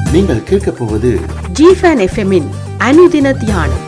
நீங்கள் கேட்கப் போவது ஜிஃபன் எஃப்எம்மின் அனுதின தியானம்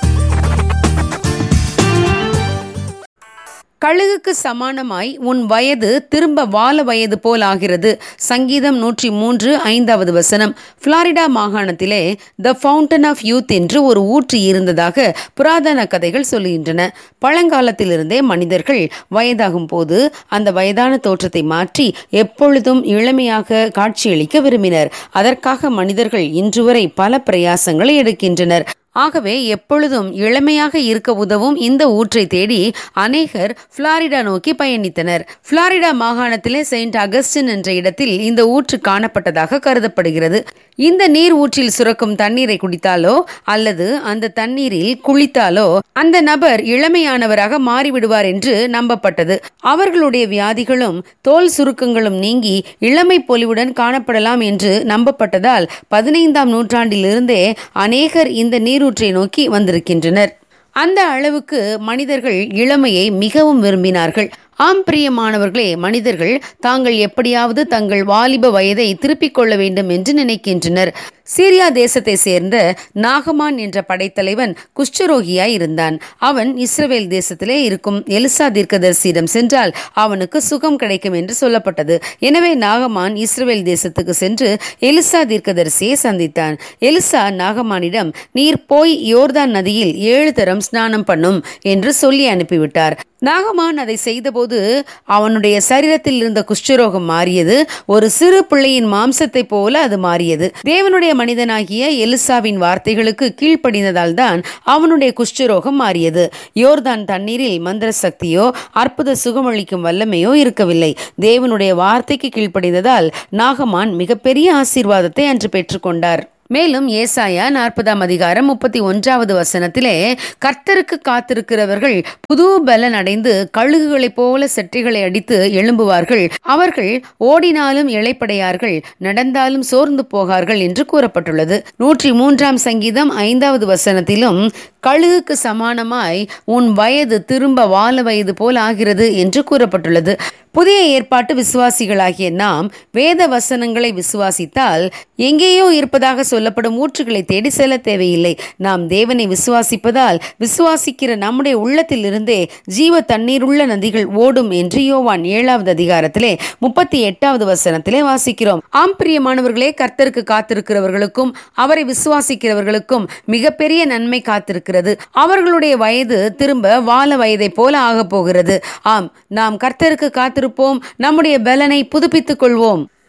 கழுகுக்கு சமானமாய் உன் வயது திரும்ப வால வயது போல் ஆகிறது சங்கீதம் நூற்றி மூன்று ஐந்தாவது வசனம் புளாரிடா மாகாணத்திலே த ஃபவுண்டன் ஆஃப் யூத் என்று ஒரு ஊற்று இருந்ததாக புராதன கதைகள் சொல்லுகின்றன பழங்காலத்திலிருந்தே மனிதர்கள் வயதாகும் போது அந்த வயதான தோற்றத்தை மாற்றி எப்பொழுதும் இளமையாக காட்சியளிக்க விரும்பினர் அதற்காக மனிதர்கள் இன்று வரை பல பிரயாசங்களை எடுக்கின்றனர் ஆகவே எப்பொழுதும் இளமையாக இருக்க உதவும் இந்த ஊற்றை தேடி அநேகர் புளாரிடா நோக்கி பயணித்தனர் புளாரிடா மாகாணத்திலே செயின்ட் அகஸ்டின் என்ற இடத்தில் இந்த ஊற்று காணப்பட்டதாக கருதப்படுகிறது இந்த நீர் ஊற்றில் சுரக்கும் தண்ணீரை குடித்தாலோ அல்லது அந்த தண்ணீரில் குளித்தாலோ அந்த நபர் இளமையானவராக மாறிவிடுவார் என்று நம்பப்பட்டது அவர்களுடைய வியாதிகளும் தோல் சுருக்கங்களும் நீங்கி இளமை பொலிவுடன் காணப்படலாம் என்று நம்பப்பட்டதால் பதினைந்தாம் நூற்றாண்டிலிருந்தே அநேகர் இந்த நீரூற்றை நோக்கி வந்திருக்கின்றனர் அந்த அளவுக்கு மனிதர்கள் இளமையை மிகவும் விரும்பினார்கள் ஆம் பிரியமானவர்களே மனிதர்கள் தாங்கள் எப்படியாவது தங்கள் வாலிப வயதை திருப்பிக் கொள்ள வேண்டும் என்று நினைக்கின்றனர் சீரியா தேசத்தை சேர்ந்த நாகமான் என்ற படைத்தலைவன் குஷ்டரோகியாய் இருந்தான் அவன் இஸ்ரவேல் தேசத்திலே இருக்கும் எலிசா தீர்க்கதரிசியிடம் சென்றால் அவனுக்கு சுகம் கிடைக்கும் என்று சொல்லப்பட்டது எனவே நாகமான் இஸ்ரவேல் தேசத்துக்கு சென்று எலிசா தீர்க்கதரிசியை சந்தித்தான் எலிசா நாகமானிடம் நீர் போய் யோர்தான் நதியில் ஏழு தரம் ஸ்நானம் பண்ணும் என்று சொல்லி அனுப்பிவிட்டார் நாகமான் அதை செய்தபோது அவனுடைய சரீரத்தில் இருந்த குஷ்டரோகம் மாறியது ஒரு சிறு பிள்ளையின் மாம்சத்தை போல அது மாறியது தேவனுடைய மனிதனாகிய எலிசாவின் வார்த்தைகளுக்கு கீழ்ப்படிந்ததால் தான் அவனுடைய குஷ்டரோகம் மாறியது யோர்தான் தண்ணீரில் மந்திர சக்தியோ அற்புத சுகமளிக்கும் வல்லமையோ இருக்கவில்லை தேவனுடைய வார்த்தைக்கு கீழ்ப்படிந்ததால் நாகமான் மிகப்பெரிய ஆசீர்வாதத்தை அன்று பெற்றுக்கொண்டார் மேலும் ஏசாயா நாற்பதாம் அதிகாரம் முப்பத்தி ஒன்றாவது வசனத்திலே கர்த்தருக்கு காத்திருக்கிறவர்கள் புது பலன் அடைந்து கழுகுகளைப் போல செற்றிகளை அடித்து எழும்புவார்கள் அவர்கள் ஓடினாலும் இழைப்படையார்கள் நடந்தாலும் சோர்ந்து போகார்கள் என்று கூறப்பட்டுள்ளது நூற்றி மூன்றாம் சங்கீதம் ஐந்தாவது வசனத்திலும் கழுகுக்கு சமானமாய் உன் வயது திரும்ப வால வயது போல் ஆகிறது என்று கூறப்பட்டுள்ளது புதிய ஏற்பாட்டு விசுவாசிகளாகிய நாம் வேத வசனங்களை விசுவாசித்தால் எங்கேயோ இருப்பதாக சொல்லப்படும் ஊற்றுகளை தேடி செல்ல தேவையில்லை நாம் தேவனை விசுவாசிப்பதால் விசுவாசிக்கிற நம்முடைய உள்ளத்தில் இருந்தே ஜீவ தண்ணீருள்ள நதிகள் ஓடும் என்று யோவான் ஏழாவது அதிகாரத்திலே முப்பத்தி எட்டாவது வசனத்திலே வாசிக்கிறோம் ஆம் பிரியமானவர்களே கர்த்தருக்கு காத்திருக்கிறவர்களுக்கும் அவரை விசுவாசிக்கிறவர்களுக்கும் மிகப்பெரிய நன்மை காத்திருக்கிறது அவர்களுடைய வயது திரும்ப வால வயதை போல ஆகப் போகிறது ஆம் நாம் கர்த்தருக்கு காத்திருப்போம் நம்முடைய பலனை புதுப்பித்துக் கொள்வோம்